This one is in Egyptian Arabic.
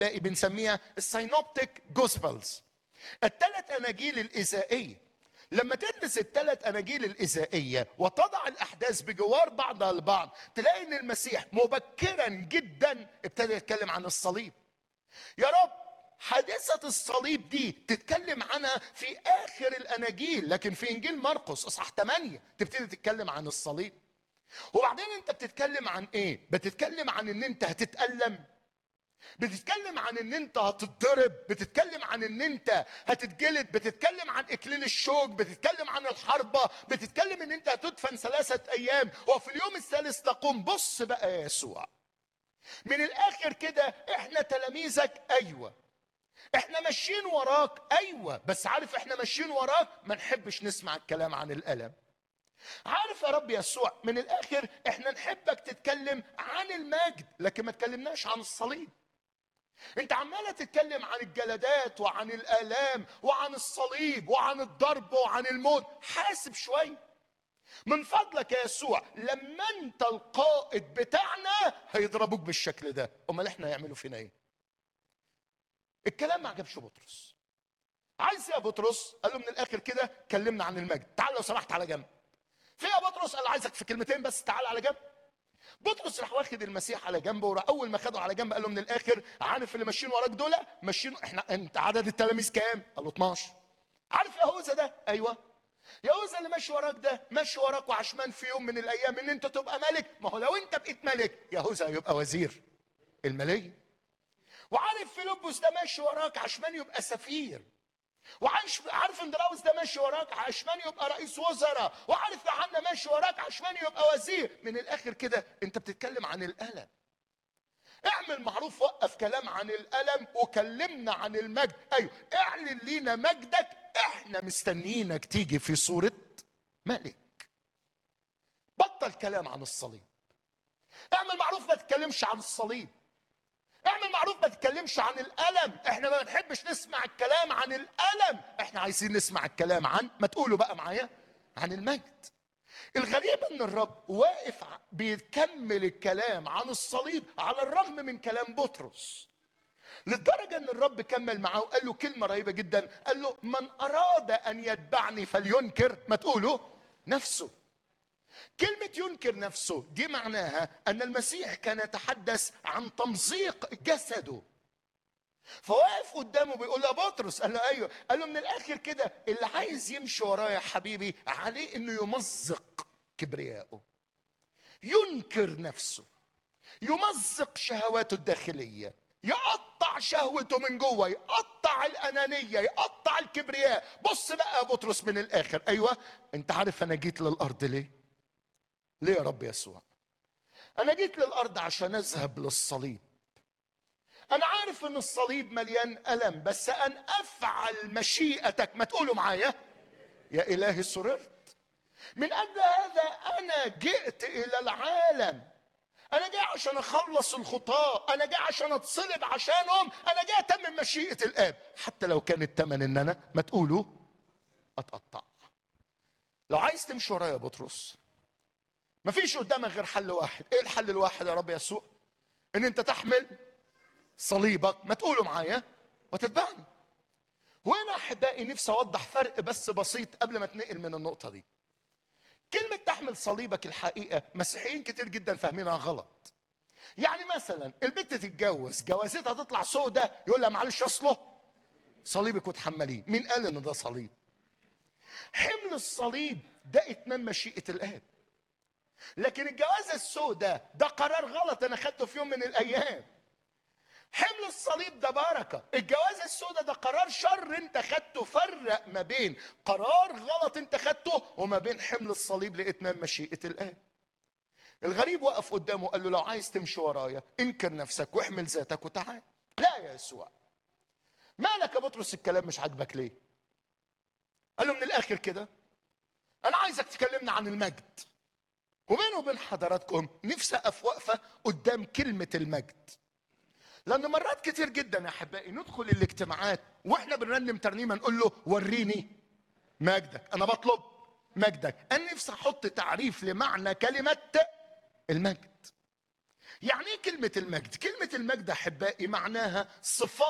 باقي بنسميها السينوبتيك جوسبلز الثلاث اناجيل الاذائيه لما تدرس الثلاث اناجيل الاذائيه وتضع الاحداث بجوار بعضها البعض تلاقي ان المسيح مبكرا جدا ابتدى يتكلم عن الصليب يا رب حادثة الصليب دي تتكلم عنها في آخر الأناجيل لكن في إنجيل مرقس إصحاح 8 تبتدي تتكلم عن الصليب وبعدين أنت بتتكلم عن إيه؟ بتتكلم عن إن أنت هتتألم بتتكلم عن ان انت هتتضرب بتتكلم عن ان انت هتتجلد بتتكلم عن اكليل الشوك بتتكلم عن الحربة بتتكلم ان انت هتدفن ثلاثة ايام وفي اليوم الثالث تقوم بص بقى يا يسوع من الاخر كده احنا تلاميذك ايوه احنا ماشيين وراك ايوه بس عارف احنا ماشيين وراك ما نحبش نسمع الكلام عن الالم عارف يا رب يسوع من الاخر احنا نحبك تتكلم عن المجد لكن ما تكلمناش عن الصليب انت عماله تتكلم عن الجلدات وعن الالام وعن الصليب وعن الضرب وعن الموت حاسب شويه من فضلك يا يسوع لما انت القائد بتاعنا هيضربوك بالشكل ده امال احنا هيعملوا فينا ايه الكلام ما عجبش بطرس عايز يا بطرس قال له من الاخر كده كلمنا عن المجد تعال لو سمحت على جنب في يا بطرس قال عايزك في كلمتين بس تعال على جنب بطرس راح واخد المسيح على جنبه وراح اول ما خده على جنب قال له من الاخر عارف اللي ماشيين وراك دول ماشيين احنا انت عدد التلاميذ كام؟ قال له 12 عارف يهوذا ده؟ ايوه يهوذا اللي ماشي وراك ده ماشي وراك وعشمان في يوم من الايام ان انت تبقى ملك ما هو لو انت بقيت ملك يهوذا هيبقى وزير الماليه وعارف فيلبس ده ماشي وراك عشمان يبقى سفير وعارف عارف اندراوس ده ماشي وراك عشمان يبقى رئيس وزراء وعارف يوحنا ماشي وراك عشمان يبقى وزير من الاخر كده انت بتتكلم عن الالم اعمل معروف وقف كلام عن الالم وكلمنا عن المجد ايوه اعلن لينا مجدك احنا مستنيينك تيجي في صوره ملك بطل كلام عن الصليب اعمل معروف ما تتكلمش عن الصليب اعمل معروف ما تتكلمش عن الالم احنا ما بنحبش نسمع الكلام عن الالم احنا عايزين نسمع الكلام عن ما تقولوا بقى معايا عن المجد الغريب ان الرب واقف ع- بيكمل الكلام عن الصليب على الرغم من كلام بطرس للدرجه ان الرب كمل معاه وقال له كلمه رهيبه جدا قال له من اراد ان يتبعني فلينكر ما تقولوا نفسه كلمة ينكر نفسه دي معناها أن المسيح كان يتحدث عن تمزيق جسده فواقف قدامه بيقول له يا بطرس قال له ايوه قال له من الاخر كده اللي عايز يمشي ورايا يا حبيبي عليه انه يمزق كبرياءه ينكر نفسه يمزق شهواته الداخليه يقطع شهوته من جوه يقطع الانانيه يقطع الكبرياء بص بقى يا بطرس من الاخر ايوه انت عارف انا جيت للارض ليه ليه يا رب يسوع انا جيت للارض عشان اذهب للصليب انا عارف ان الصليب مليان الم بس ان افعل مشيئتك ما تقولوا معايا يا الهي سررت من اجل هذا انا جئت الى العالم انا جاي عشان اخلص الخطاه انا جاي عشان اتصلب عشانهم انا جاي اتمم مشيئه الاب حتى لو كان الثمن ان انا ما تقولوا اتقطع لو عايز تمشي ورايا يا بطرس مفيش قدامك غير حل واحد ايه الحل الواحد يا رب يسوع ان انت تحمل صليبك ما تقولوا معايا وتتبعني وانا احبائي نفسي اوضح فرق بس بسيط قبل ما اتنقل من النقطه دي كلمه تحمل صليبك الحقيقه مسيحيين كتير جدا فاهمينها غلط يعني مثلا البنت تتجوز جوازتها تطلع سودة يقول لها معلش اصله صليبك وتحمليه مين قال ان ده صليب حمل الصليب ده اتمام مشيئه الاب لكن الجوازه السوداء ده قرار غلط انا خدته في يوم من الايام حمل الصليب ده بركه الجواز السوداء ده قرار شر انت خدته فرق ما بين قرار غلط انت خدته وما بين حمل الصليب لاتمام مشيئه الاب الغريب وقف قدامه قال له لو عايز تمشي ورايا انكر نفسك واحمل ذاتك وتعال لا يا يسوع مالك يا بطرس الكلام مش عاجبك ليه قال له من الاخر كده انا عايزك تكلمنا عن المجد وبينه وبين حضراتكم نفسي اقف واقفه قدام كلمه المجد لان مرات كتير جدا يا احبائي ندخل الاجتماعات واحنا بنرنم ترنيمه نقول له وريني مجدك انا بطلب مجدك انا نفسي احط تعريف لمعنى كلمه المجد يعني ايه كلمة المجد؟ كلمة المجد احبائي معناها صفات